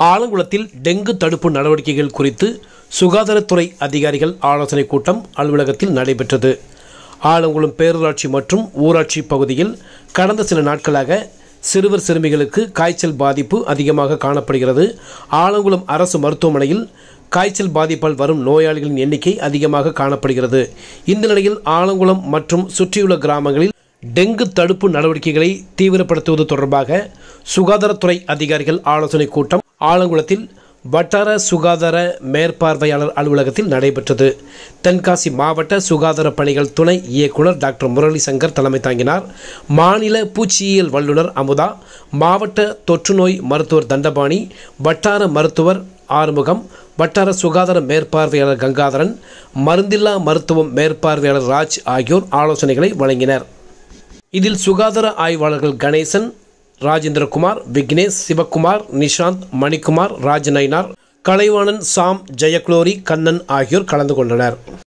ஆலங்குளத்தில் dengue தடுப்பு நடவடிக்கைகள் குறித்து சுகாதாரத்துறை அதிகாரிகள் ஆலோசனைக் கூட்டம் அலுவலகத்தில் நடைபெற்றது ஆலங்குளம் பேரூராட்சி மற்றும் ஊராட்சி பகுதியில் கடந்த சில நாட்களாக சிறுவர் சிறுமிகளுக்கு காய்ச்சல் பாதிப்பு அதிகமாக காணப்படுகிறது ஆலங்குளம் அரசு மருத்துவமனையில் காய்ச்சல் பாதிப்பால் வரும் நோயாளிகளின் எண்ணிக்கை அதிகமாக காணப்படுகிறது இந்த நிலையில் ஆலங்குளம் மற்றும் சுற்றியுள்ள கிராமங்களில் டெங்கு தடுப்பு நடவடிக்கைகளை தீவிரப்படுத்துவது தொடர்பாக சுகாதாரத்துறை அதிகாரிகள் ஆலோசனைக் கூட்டம் ஆலங்குளத்தில் வட்டார சுகாதார மேற்பார்வையாளர் அலுவலகத்தில் நடைபெற்றது தென்காசி மாவட்ட சுகாதார பணிகள் துணை இயக்குனர் டாக்டர் முரளி சங்கர் தலைமை தாங்கினார் மாநில பூச்சியியல் வல்லுநர் அமுதா மாவட்ட தொற்றுநோய் மருத்துவர் தண்டபாணி வட்டார மருத்துவர் ஆறுமுகம் வட்டார சுகாதார மேற்பார்வையாளர் கங்காதரன் மருந்தில்லா மருத்துவம் மேற்பார்வையாளர் ராஜ் ஆகியோர் ஆலோசனைகளை வழங்கினர் இதில் சுகாதார ஆய்வாளர்கள் கணேசன் ராஜேந்திரகுமார் விக்னேஷ் சிவக்குமார் நிஷாந்த் மணிக்குமார் ராஜ் நயினார் கலைவாணன் சாம் ஜெயக்லோரி கண்ணன் ஆகியோர் கலந்து கொண்டனர்